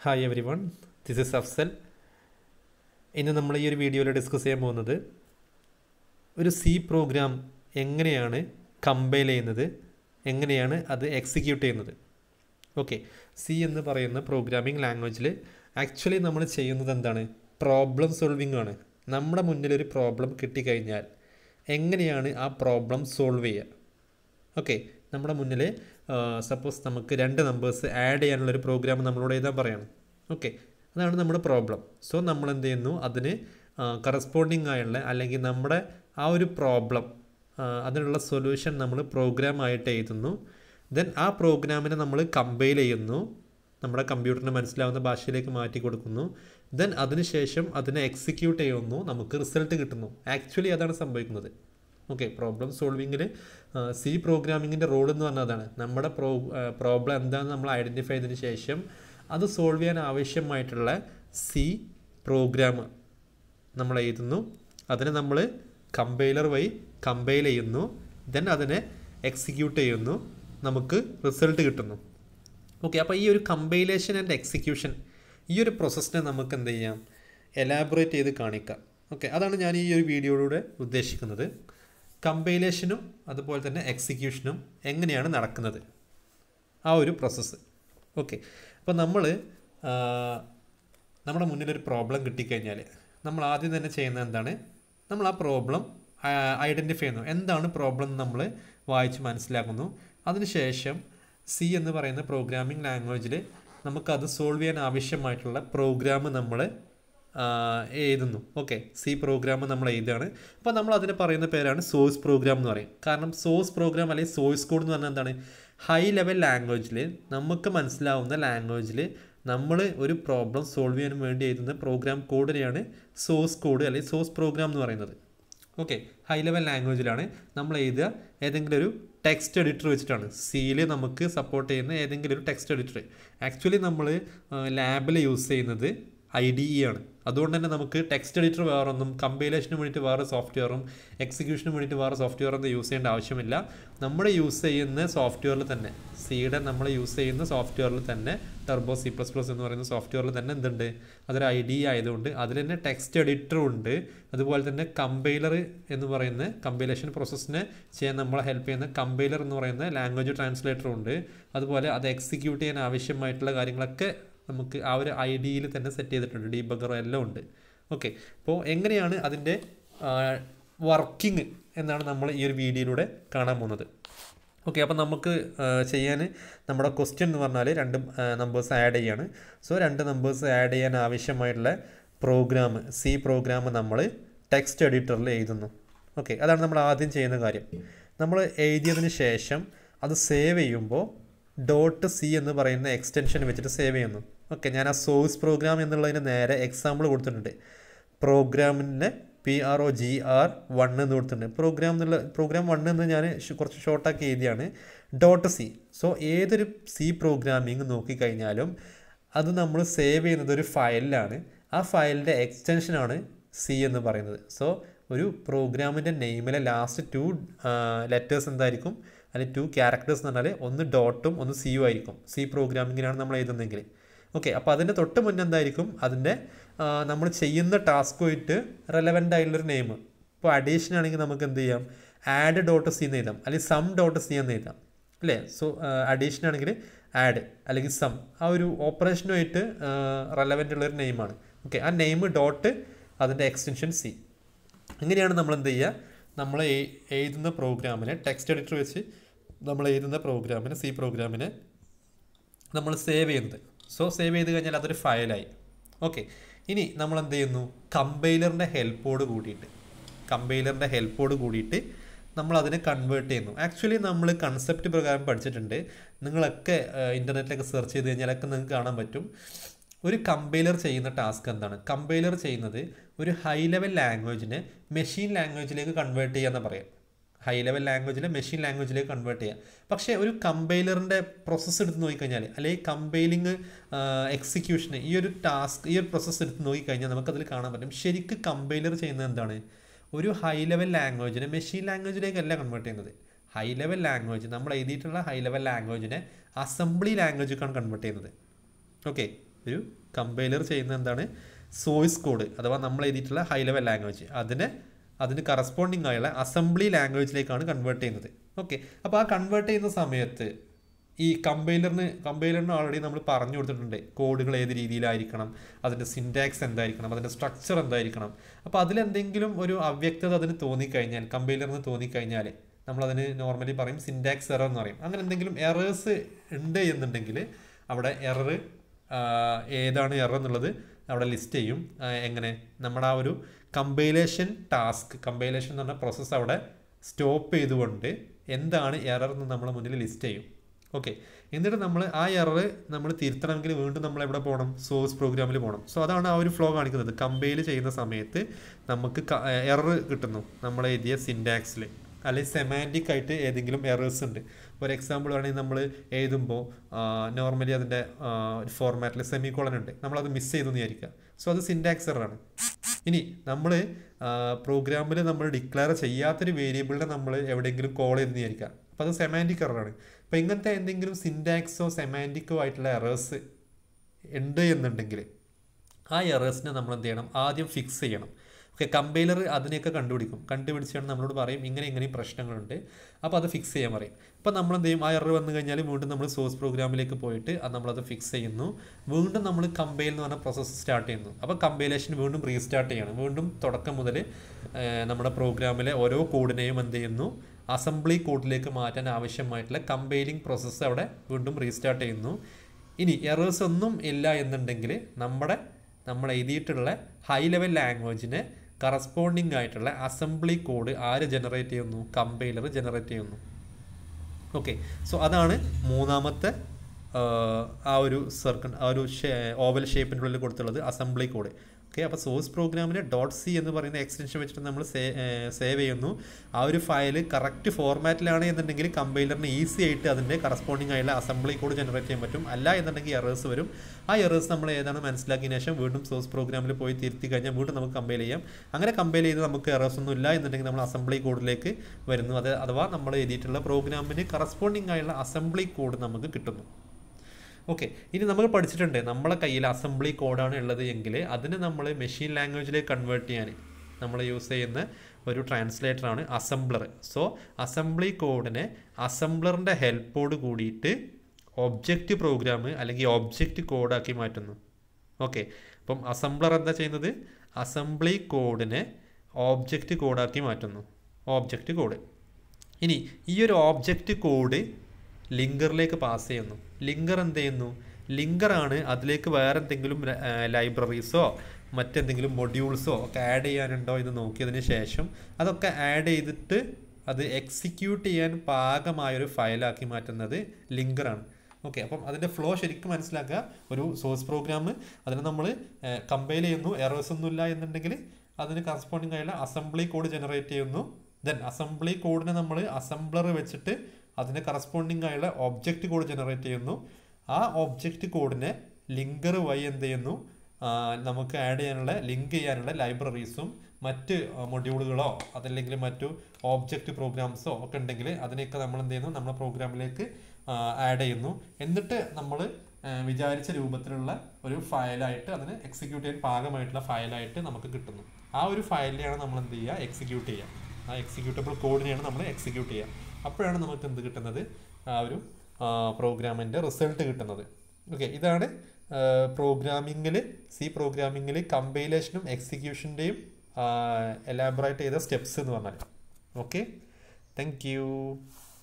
hi everyone this is Afsal ഇന്ന് നമ്മൾ ഈ ഒരു വീഡിയോയിൽ ഡിസ്കസ് ചെയ്യാൻ പോകുന്നത് ഒരു സി പ്രോഗ്രാം എങ്ങനെയാണ് കമ്പൈൽ ചെയ്യുന്നത് എങ്ങനെയാണ് അത് എക്സിക്യൂട്ട് ചെയ്യുന്നത് ഓക്കെ സി എന്ന് പറയുന്ന പ്രോഗ്രാമിംഗ് ലാംഗ്വേജിൽ ആക്ച്വലി നമ്മൾ ചെയ്യുന്നത് എന്താണ് പ്രോബ്ലം സോൾവിംഗ് ആണ് നമ്മുടെ മുന്നിൽ ഒരു പ്രോബ്ലം കിട്ടിക്കഴിഞ്ഞാൽ എങ്ങനെയാണ് ആ പ്രോബ്ലം സോൾവ് ചെയ്യുക ഓക്കെ നമ്മുടെ മുന്നിൽ സപ്പോസ് നമുക്ക് രണ്ട് നമ്പേഴ്സ് ആഡ് ചെയ്യാനുള്ളൊരു പ്രോഗ്രാം നമ്മളോട് എഴുതാൻ പറയണം ഓക്കെ അതാണ് നമ്മുടെ പ്രോബ്ലം സോ നമ്മൾ എന്ത് ചെയ്യുന്നു അതിന് കറസ്പോണ്ടിങ് ആയുള്ള അല്ലെങ്കിൽ നമ്മുടെ ആ ഒരു പ്രോബ്ലം അതിനുള്ള സൊല്യൂഷൻ നമ്മൾ പ്രോഗ്രാം ആയിട്ട് എഴുതുന്നു ദെൻ ആ പ്രോഗ്രാമിനെ നമ്മൾ കമ്പൈൽ ചെയ്യുന്നു നമ്മുടെ കമ്പ്യൂട്ടറിന് മനസ്സിലാവുന്ന ഭാഷയിലേക്ക് മാറ്റി കൊടുക്കുന്നു ദെൻ അതിനുശേഷം അതിനെ എക്സിക്യൂട്ട് ചെയ്യുന്നു നമുക്ക് റിസൾട്ട് കിട്ടുന്നു ആക്ച്വലി അതാണ് സംഭവിക്കുന്നത് ഓക്കെ പ്രോബ്ലം സോൾവിങ്ങിൽ സി പ്രോഗ്രാമിങ്ങിൻ്റെ റോൾ എന്ന് പറഞ്ഞാൽ അതാണ് നമ്മുടെ പ്രോ പ്രോബ്ലം എന്താണെന്ന് നമ്മൾ ഐഡൻറ്റിഫൈ ചെയ്തതിന് ശേഷം അത് സോൾവ് ചെയ്യാൻ ആവശ്യമായിട്ടുള്ള സി പ്രോഗ്രാം നമ്മൾ എഴുതുന്നു അതിനെ നമ്മൾ കമ്പൈലർ വഴി കമ്പൈൽ ചെയ്യുന്നു ദെൻ അതിനെ എക്സിക്യൂട്ട് ചെയ്യുന്നു നമുക്ക് റിസൾട്ട് കിട്ടുന്നു ഓക്കെ അപ്പോൾ ഈ ഒരു കമ്പൈലേഷൻ ആൻഡ് എക്സിക്യൂഷൻ ഈ ഒരു പ്രോസസ്സിനെ നമുക്ക് എന്ത് ചെയ്യാം എലാബറേറ്റ് ചെയ്ത് കാണിക്കാം ഓക്കെ അതാണ് ഞാൻ ഈ ഒരു വീഡിയോയിലൂടെ ഉദ്ദേശിക്കുന്നത് കമ്പൈലേഷനും അതുപോലെ തന്നെ എക്സിക്യൂഷനും എങ്ങനെയാണ് നടക്കുന്നത് ആ ഒരു പ്രോസസ്സ് ഓക്കെ അപ്പോൾ നമ്മൾ നമ്മുടെ മുന്നിലൊരു പ്രോബ്ലം കിട്ടിക്കഴിഞ്ഞാൽ നമ്മൾ ആദ്യം തന്നെ ചെയ്യുന്നത് എന്താണ് നമ്മൾ ആ പ്രോബ്ലം ഐഡൻറ്റിഫൈ ചെയ്യുന്നു എന്താണ് പ്രോബ്ലം നമ്മൾ വായിച്ച് മനസ്സിലാക്കുന്നു അതിനുശേഷം സി എന്ന് പറയുന്ന പ്രോഗ്രാമിംഗ് ലാംഗ്വേജിൽ നമുക്കത് സോൾവ് ചെയ്യാൻ ആവശ്യമായിട്ടുള്ള പ്രോഗ്രാം നമ്മൾ എഴുതുന്നു ഓക്കെ സി പ്രോഗ്രാം നമ്മൾ എഴുതുകയാണ് അപ്പോൾ നമ്മൾ അതിന് പറയുന്ന പേരാണ് സോഴ്സ് പ്രോഗ്രാം എന്ന് പറയും കാരണം സോഴ്സ് പ്രോഗ്രാം അല്ലെങ്കിൽ സോഴ്സ് കോഡ് എന്ന് പറഞ്ഞാൽ എന്താണ് ഹൈ ലെവൽ ലാംഗ്വേജിൽ നമുക്ക് മനസ്സിലാവുന്ന ലാംഗ്വേജിൽ നമ്മൾ ഒരു പ്രോബ്ലം സോൾവ് ചെയ്യാൻ വേണ്ടി എഴുതുന്ന പ്രോഗ്രാം കോഡിനെയാണ് സോഴ്സ് കോഡ് അല്ലെങ്കിൽ സോഴ്സ് പ്രോഗ്രാം എന്ന് പറയുന്നത് ഓക്കെ ഹൈ ലെവൽ ലാംഗ്വേജിലാണ് നമ്മൾ എഴുതുക ഏതെങ്കിലും ഒരു ടെക്സ്റ്റ് എഡിറ്റർ വെച്ചിട്ടാണ് സിയിൽ നമുക്ക് സപ്പോർട്ട് ചെയ്യുന്ന ഏതെങ്കിലും ഒരു ടെക്സ്റ്റ് എഡിറ്റർ ആക്ച്വലി നമ്മൾ ലാബിൽ യൂസ് ചെയ്യുന്നത് ഐ ഡി ഇ ആണ് അതുകൊണ്ട് തന്നെ നമുക്ക് ടെക്സ്റ്റ് എഡിറ്റർ വേറൊന്നും കമ്പൈലേഷന് വേണ്ടിയിട്ട് വേറെ സോഫ്റ്റ്വെയറും എക്സിക്യൂഷന് വേണ്ടിയിട്ട് വേറെ സോഫ്റ്റ്വെയർ ഒന്നും യൂസ് ചെയ്യേണ്ട ആവശ്യമില്ല നമ്മൾ യൂസ് ചെയ്യുന്ന സോഫ്റ്റ്വെയറിൽ തന്നെ സിയുടെ നമ്മൾ യൂസ് ചെയ്യുന്ന സോഫ്റ്റ്വെയറിൽ തന്നെ ടെർബോ സി പ്ലസ് പ്ലസ് എന്ന് പറയുന്ന സോഫ്റ്റ്വെയറിൽ തന്നെ എന്തുണ്ട് അതൊരു ഐ ഡി ആയതുകൊണ്ട് അതിൽ തന്നെ ടെക്സ്റ്റ് എഡിറ്ററും ഉണ്ട് അതുപോലെ തന്നെ കമ്പൈലർ എന്ന് പറയുന്ന കമ്പൈലേഷൻ പ്രോസസ്സിനെ ചെയ്യാൻ നമ്മളെ ഹെൽപ്പ് ചെയ്യുന്ന കമ്പൈലർ എന്ന് പറയുന്ന ലാംഗ്വേജ് ട്രാൻസ്ലേറ്ററും ഉണ്ട് അതുപോലെ അത് എക്സിക്യൂട്ട് ചെയ്യാൻ ആവശ്യമായിട്ടുള്ള കാര്യങ്ങളൊക്കെ നമുക്ക് ആ ഒരു ഐ ഡിയിൽ തന്നെ സെറ്റ് ചെയ്തിട്ടുണ്ട് ഡീബഗർ എല്ലാം ഉണ്ട് ഓക്കെ അപ്പോൾ എങ്ങനെയാണ് അതിൻ്റെ വർക്കിംഗ് എന്നാണ് നമ്മൾ ഈ ഒരു വീഡിയോയിലൂടെ കാണാൻ പോകുന്നത് ഓക്കെ അപ്പോൾ നമുക്ക് ചെയ്യാൻ നമ്മുടെ ക്വസ്റ്റ്യൻ എന്ന് പറഞ്ഞാൽ രണ്ട് നമ്പേഴ്സ് ആഡ് ചെയ്യാണ് സോ രണ്ട് നമ്പേഴ്സ് ആഡ് ചെയ്യാൻ ആവശ്യമായിട്ടുള്ള പ്രോഗ്രാം സി പ്രോഗ്രാം നമ്മൾ ടെക്സ്റ്റ് എഡിറ്ററിൽ എഴുതുന്നു ഓക്കെ അതാണ് നമ്മൾ ആദ്യം ചെയ്യുന്ന കാര്യം നമ്മൾ എഴുതിയതിന് ശേഷം അത് സേവ് ചെയ്യുമ്പോൾ ഡോട്ട് സി എന്ന് പറയുന്ന എക്സ്റ്റൻഷൻ വെച്ചിട്ട് സേവ് ചെയ്യുന്നു ഓക്കെ ഞാൻ ആ സോഴ്സ് പ്രോഗ്രാം എന്നുള്ളതിന് നേരെ എക്സാമ്പിൾ കൊടുത്തിട്ടുണ്ട് പ്രോഗ്രാമിൻ്റെ P R O G R one എന്ന് കൊടുത്തിട്ടുണ്ട് പ്രോഗ്രാം എന്നുള്ള പ്രോഗ്രാം വൺ എന്ന് ഞാൻ കുറച്ച് ഷോർട്ടാക്കി എഴുതിയാണ് ഡോട്ട് സി സോ ഏതൊരു സി പ്രോഗ്രാമിംഗ് നോക്കിക്കഴിഞ്ഞാലും അത് നമ്മൾ സേവ് ചെയ്യുന്നത് ഒരു ഫയലിലാണ് ആ ഫയലിൻ്റെ എക്സ്റ്റൻഷനാണ് സി എന്ന് പറയുന്നത് സോ ഒരു പ്രോഗ്രാമിൻ്റെ നെയിമിലെ ലാസ്റ്റ് ടു ലെറ്റേഴ്സ് എന്തായിരിക്കും അല്ലെങ്കിൽ ടു ക്യാരക്ടേഴ്സ് എന്ന് പറഞ്ഞാൽ ഒന്ന് ഡോട്ടും ഒന്ന് സിയും ആയിരിക്കും സി പ്രോഗ്രാമിങ്ങിനാണ് നമ്മൾ എഴുതുന്നതെങ്കിൽ ഓക്കെ അപ്പോൾ അതിൻ്റെ തൊട്ട് മുന്നേ എന്തായിരിക്കും അതിൻ്റെ നമ്മൾ ചെയ്യുന്ന ടാസ്കുമായിട്ട് റെലവൻ്റ് ആയിട്ടുള്ളൊരു നെയിം ഇപ്പോൾ അഡീഷൻ ആണെങ്കിൽ നമുക്ക് എന്ത് ചെയ്യാം ആഡ് ഡോട്ട് സി എന്ന് എഴുതാം അല്ലെങ്കിൽ സം ഡോട്ട് സി എന്ന് എഴുതാം അല്ലേ സോ അഡീഷൻ ആണെങ്കിൽ ആഡ് അല്ലെങ്കിൽ സം ആ ഒരു ഓപ്പറേഷനുമായിട്ട് റെലവൻ്റ് ഉള്ളൊരു നെയിമാണ് ഓക്കെ ആ നെയിം ഡോട്ട് അതിൻ്റെ എക്സ്റ്റൻഷൻ സി അങ്ങനെയാണ് നമ്മൾ എന്ത് ചെയ്യുക നമ്മൾ എഴുതുന്ന പ്രോഗ്രാമിനെ ടെക്സ്റ്റ് എഡിറ്റർ വെച്ച് നമ്മൾ എഴുതുന്ന പ്രോഗ്രാമിനെ സി പ്രോഗ്രാമിനെ നമ്മൾ സേവ് ചെയ്യുന്നത് സോ സേവ് ചെയ്ത് കഴിഞ്ഞാൽ അതൊരു ഫയലായി ഓക്കെ ഇനി നമ്മൾ എന്ത് ചെയ്യുന്നു കമ്പൈലറിൻ്റെ ഹെൽപ്പോട് കൂടിയിട്ട് കമ്പൈലറിൻ്റെ ഹെൽപ്പോട് കൂടിയിട്ട് നമ്മൾ അതിനെ കൺവേർട്ട് ചെയ്യുന്നു ആക്ച്വലി നമ്മൾ കൺസെപ്റ്റ് പ്രകാരം പഠിച്ചിട്ടുണ്ട് നിങ്ങളൊക്കെ ഇൻ്റർനെറ്റിലൊക്കെ സെർച്ച് ചെയ്ത് കഴിഞ്ഞാലൊക്കെ നിങ്ങൾക്ക് കാണാൻ പറ്റും ഒരു കമ്പൈലർ ചെയ്യുന്ന ടാസ്ക് എന്താണ് കമ്പൈലർ ചെയ്യുന്നത് ഒരു ഹൈ ലെവൽ ലാംഗ്വേജിനെ മെഷീൻ ലാംഗ്വേജിലേക്ക് കൺവേർട്ട് ചെയ്യാന്ന് പറയാം ഹൈ ലെവൽ ലാംഗ്വേജിലെ മെഷീൻ ലാംഗ്വേജിലേക്ക് കൺവേർട്ട് ചെയ്യാം പക്ഷേ ഒരു കമ്പൈലറിൻ്റെ പ്രോസസ്സ് എടുത്ത് നോക്കിക്കഴിഞ്ഞാൽ അല്ലെങ്കിൽ കമ്പൈലിങ് എക്സിക്യൂഷന് ഈ ഒരു ടാസ്ക് ഈ ഒരു പ്രോസസ്സ് എടുത്ത് നോക്കിക്കഴിഞ്ഞാൽ നമുക്കതിൽ കാണാൻ പറ്റും ശരിക്കും കമ്പൈലർ ചെയ്യുന്നത് എന്താണ് ഒരു ഹൈ ലെവൽ ലാംഗ്വേജിനെ മെഷീൻ ലാംഗ്വേജിലേക്കല്ല കൺവേർട്ട് ചെയ്യുന്നത് ഹൈ ലെവൽ ലാംഗ്വേജ് നമ്മൾ എഴുതിയിട്ടുള്ള ഹൈ ലെവൽ ലാംഗ്വേജിനെ അസംബ്ലി ലാംഗ്വേജിലേക്കാണ് കൺവേർട്ട് ചെയ്യുന്നത് ഓക്കെ ഒരു കമ്പൈലർ ചെയ്യുന്ന എന്താണ് സോഴ്സ് കോഡ് അഥവാ നമ്മൾ എഴുതിയിട്ടുള്ള ഹൈ ലെവൽ ലാംഗ്വേജ് അതിനെ അതിന് കറസ്പോണ്ടിങ് ആയുള്ള അസംബ്ലി ലാംഗ്വേജിലേക്കാണ് കൺവേർട്ട് ചെയ്യുന്നത് ഓക്കെ അപ്പോൾ ആ കൺവേർട്ട് ചെയ്യുന്ന സമയത്ത് ഈ കമ്പൈലറിന് കമ്പൈലറിന് ഓൾറെഡി നമ്മൾ പറഞ്ഞു കൊടുത്തിട്ടുണ്ട് കോഡുകൾ ഏത് രീതിയിലായിരിക്കണം അതിൻ്റെ സിൻറ്റാക്സ് എന്തായിരിക്കണം അതിൻ്റെ സ്ട്രക്ചർ എന്തായിരിക്കണം അപ്പോൾ അതിലെന്തെങ്കിലും ഒരു അവ്യക്തത അതിന് തോന്നിക്കഴിഞ്ഞാൽ കമ്പൈലറിന് തോന്നിക്കഴിഞ്ഞാൽ നമ്മളതിന് നോർമലി പറയും സിൻറ്റാക്സ് എറർ എന്ന് പറയും അങ്ങനെ എന്തെങ്കിലും എറേഴ്സ് ഉണ്ട് എന്നുണ്ടെങ്കിൽ അവിടെ എറർ ഏതാണ് എറർ എന്നുള്ളത് അവിടെ ലിസ്റ്റ് ചെയ്യും ആ, എങ്ങനെ നമ്മുടെ ആ ഒരു കമ്പൈലേഷൻ ടാസ്ക് കമ്പൈലേഷൻ എന്ന് പറഞ്ഞ പ്രോസസ്സ് അവിടെ സ്റ്റോപ്പ് ചെയ്തുകൊണ്ട് എന്താണ് എറർ എന്ന് നമ്മളെ മുന്നിൽ ലിസ്റ്റ് ചെയ്യും ഓക്കെ എന്നിട്ട് നമ്മൾ ആ എറർ നമ്മൾ തിരുത്തണമെങ്കിൽ വീണ്ടും നമ്മൾ എവിടെ പോകണം സോഴ്സ് പ്രോഗ്രാമിൽ പോകണം സോ അതാണ് ആ ഒരു ഫ്ലോ കാണിക്കുന്നത് കമ്പൈൽ ചെയ്യുന്ന സമയത്ത് നമുക്ക് എറർ കിട്ടുന്നു നമ്മൾ എഴുതിയ സിൻറ്റാക്സിൽ അല്ലെങ്കിൽ സെമാൻറ്റിക് ആയിട്ട് ഏതെങ്കിലും എറേഴ്സ് ഉണ്ട് ഒരു എക്സാമ്പിൾ വേണമെങ്കിൽ നമ്മൾ എഴുതുമ്പോൾ നോർമലി അതിൻ്റെ ഒരു ഫോർമാറ്റിൽ സെമി കോളൻ ഉണ്ട് നമ്മളത് മിസ് ചെയ്തു എന്ന് വിചാരിക്കുക സോ അത് സിൻറ്റാക്സ് എററാണ് ഇനി നമ്മൾ പ്രോഗ്രാമിൽ നമ്മൾ ഡിക്ലെയർ ചെയ്യാത്തൊരു വേരിയബിളിനെ നമ്മൾ എവിടെയെങ്കിലും കോൾ ചെയ്തെന്ന് വിചാരിക്കുക അപ്പോൾ അത് സെമാൻറ്റിക് എററാണ് അപ്പോൾ ഇങ്ങനത്തെ എന്തെങ്കിലും സിൻറ്റാക്സോ സെമാൻറ്റിക്കോ ആയിട്ടുള്ള എറേഴ്സ് ഉണ്ട് എന്നുണ്ടെങ്കിൽ ആ എറേഴ്സിനെ നമ്മൾ എന്ത് ചെയ്യണം ആദ്യം ഫിക്സ് ചെയ്യണം ഓക്കെ കമ്പൈലർ അതിനെയൊക്കെ കണ്ടുപിടിക്കും കണ്ടുപിടിച്ചാണ് നമ്മളോട് പറയും ഇങ്ങനെ ഇങ്ങനെയും പ്രശ്നങ്ങളുണ്ട് അപ്പോൾ അത് ഫിക്സ് ചെയ്യാൻ പറയും അപ്പോൾ നമ്മൾ എന്ത് ചെയ്യും ആ എറർ വന്നു കഴിഞ്ഞാൽ വീണ്ടും നമ്മൾ സോഴ്സ് പ്രോഗ്രാമിലേക്ക് പോയിട്ട് അത് നമ്മളത് ഫിക്സ് ചെയ്യുന്നു വീണ്ടും നമ്മൾ കമ്പൈൽ എന്ന് പറഞ്ഞ പ്രോസസ്സ് സ്റ്റാർട്ട് ചെയ്യുന്നു അപ്പോൾ കമ്പൈലേഷൻ വീണ്ടും റീസ്റ്റാർട്ട് ചെയ്യണം വീണ്ടും തുടക്കം മുതൽ നമ്മുടെ പ്രോഗ്രാമിലെ ഓരോ കോഡിനെയും എന്ത് ചെയ്യുന്നു അസംബ്ലി കോഡിലേക്ക് മാറ്റാൻ ആവശ്യമായിട്ടുള്ള കമ്പൈലിംഗ് പ്രോസസ്സ് അവിടെ വീണ്ടും റീസ്റ്റാർട്ട് ചെയ്യുന്നു ഇനി എറേഴ്സ് ഒന്നും ഇല്ല എന്നുണ്ടെങ്കിൽ നമ്മുടെ നമ്മൾ എഴുതിയിട്ടുള്ള ഹൈ ലെവൽ ലാംഗ്വേജിന് കറസ്പോണ്ടിങ് ആയിട്ടുള്ള അസംബ്ലി കോഡ് ആര് ജനറേറ്റ് ചെയ്യുന്നു കമ്പൈലർ ജനറേറ്റ് ചെയ്യുന്നു ഓക്കെ സോ അതാണ് മൂന്നാമത്തെ ആ, ആ ഒരു സർക്കിൾ ആ ഒരു ഓവൽ ഷേപ്പിൻ്റെ ഉള്ളിൽ കൊടുത്തുള്ളത് അസംബ്ലി കോഡ് ഓക്കെ അപ്പോൾ സോഴ്സ് പ്രോഗ്രാമിന് ഡോട്ട് സി എന്ന് പറയുന്ന എക്സ്റ്റൻഷൻ വെച്ചിട്ട് നമ്മൾ സേവ് ചെയ്യുന്നു ആ ഒരു ഫയൽ കറക്റ്റ് ഫോർമാറ്റിലാണ് എന്നുണ്ടെങ്കിൽ കമ്പൈലറിന് ഈസി ആയിട്ട് അതിൻ്റെ കറസ്പോണ്ടിങ് ആയുള്ള അസംബ്ലി കോഡ് ജനറേറ്റ് ചെയ്യാൻ പറ്റും അല്ല എന്നുണ്ടെങ്കിൽ എറേഴ്സ് വരും ആ എറേഴ്സ് നമ്മൾ ഏതാണ് മനസ്സിലാക്കിയതിന് ശേഷം വീണ്ടും സോഴ്സ് പ്രോഗ്രാമിൽ പോയി തിരുത്തി കഴിഞ്ഞാൽ വീണ്ടും നമുക്ക് കമ്പൈൽ ചെയ്യാം അങ്ങനെ കമ്പൈൽ ചെയ്ത് നമുക്ക് എറേഴ്സ് ഒന്നും ഇല്ല എന്നുണ്ടെങ്കിൽ നമ്മൾ അസംബ്ലി കോഡിലേക്ക് വരുന്നു അത് അഥവാ നമ്മൾ എഴുതിയിട്ടുള്ള പ്രോഗ്രാമിന് കറസ്പോണ്ടിങ് ആയുള്ള അസംബ്ലി കോഡ് നമുക്ക് കിട്ടുന്നു ഓക്കെ ഇനി നമ്മൾ പഠിച്ചിട്ടുണ്ട് നമ്മളെ കയ്യിൽ അസംബ്ലി കോഡാണ് ഉള്ളത് എങ്കിൽ അതിന് നമ്മൾ മെഷീൻ ലാംഗ്വേജിലേക്ക് കൺവേർട്ട് ചെയ്യാൻ നമ്മൾ യൂസ് ചെയ്യുന്ന ഒരു ട്രാൻസ്ലേറ്ററാണ് അസംബ്ലർ സോ അസംബ്ലി കോഡിനെ അസംബ്ലറിൻ്റെ ഹെൽപ്പോട് കൂടിയിട്ട് ഒബ്ജക്റ്റ് പ്രോഗ്രാം അല്ലെങ്കിൽ ഒബ്ജക്റ്റ് കോഡാക്കി മാറ്റുന്നു ഓക്കെ അപ്പം അസംബ്ലർ എന്താ ചെയ്യുന്നത് അസംബ്ലി കോഡിനെ ഓബ്ജക്റ്റ് കോഡാക്കി മാറ്റുന്നു ഓബ്ജക്റ്റ് കോഡ് ഇനി ഈ ഒരു ഓബ്ജക്റ്റ് കോഡ് ലിങ്കറിലേക്ക് പാസ് ചെയ്യുന്നു ലിങ്കർ എന്ത് ചെയ്യുന്നു ലിങ്കറാണ് അതിലേക്ക് വേറെ എന്തെങ്കിലും ലൈബ്രറീസോ മറ്റെന്തെങ്കിലും മൊഡ്യൂൾസോ ഒക്കെ ആഡ് ചെയ്യാനുണ്ടോ ഇത് നോക്കിയതിന് ശേഷം അതൊക്കെ ആഡ് ചെയ്തിട്ട് അത് എക്സിക്യൂട്ട് ചെയ്യാൻ പാകമായൊരു ഫയലാക്കി മാറ്റുന്നത് ലിങ്കറാണ് ഓക്കെ അപ്പം അതിൻ്റെ ഫ്ലോ ശരിക്കും മനസ്സിലാക്കുക ഒരു സോഴ്സ് പ്രോഗ്രാം അതിന് നമ്മൾ കമ്പൈൽ ചെയ്യുന്നു എറേഴ്സ് ഒന്നുമില്ല എന്നുണ്ടെങ്കിൽ അതിന് കറസ്പോണ്ടിങ് ആയുള്ള അസംബ്ലി കോഡ് ജനറേറ്റ് ചെയ്യുന്നു ദെൻ അസംബ്ലി കോഡിനെ നമ്മൾ അസംബ്ലർ വെച്ചിട്ട് അതിന് കറസ്പോണ്ടിങ് ആയുള്ള ഒബ്ജക്റ്റ് കോഡ് ജനറേറ്റ് ചെയ്യുന്നു ആ ഒബ്ജക്റ്റ് കോഡിനെ ലിങ്കർ വഴി എന്ത് ചെയ്യുന്നു ആ, നമുക്ക് ആഡ് ചെയ്യാനുള്ള ലിങ്ക് ചെയ്യാനുള്ള ലൈബ്രറീസും മറ്റ് മൊഡ്യൂളുകളോ അതല്ലെങ്കിൽ മറ്റു ഓബ്ജക്റ്റ് പ്രോഗ്രാംസോ ഒക്കെ ഉണ്ടെങ്കിൽ അതിനെയൊക്കെ നമ്മൾ എന്ത് ചെയ്യുന്നു നമ്മുടെ പ്രോഗ്രാമിലേക്ക് ആഡ് ചെയ്യുന്നു എന്നിട്ട് നമ്മൾ വിചാരിച്ച രൂപത്തിലുള്ള ഒരു ഫയലായിട്ട് അതിന് എക്സിക്യൂട്ട് ചെയ്യാൻ പാകമായിട്ടുള്ള ഫയലായിട്ട് നമുക്ക് കിട്ടുന്നു ആ ഒരു ഫയലിനെയാണ് നമ്മൾ എന്ത് ചെയ്യുക എക്സിക്യൂട്ട് ചെയ്യുക ആ എക്സിക്യൂട്ടബിൾ കോഡിനെയാണ് നമ്മൾ എക്സിക്യൂട്ട് ചെയ്യുക അപ്പോഴാണ് നമുക്ക് എന്ത് കിട്ടുന്നത് ആ ഒരു പ്രോഗ്രാമിൻ്റെ റിസൾട്ട് കിട്ടുന്നത് ഓക്കെ ഇതാണ് പ്രോഗ്രാമിങ്ങിൽ സി പ്രോഗ്രാമിങ്ങിൽ കമ്പൈലേഷനും എക്സിക്യൂഷൻ്റെയും എലാബറേറ്റ് ചെയ്ത സ്റ്റെപ്സ് എന്ന് പറഞ്ഞാൽ ഓക്കെ താങ്ക് യു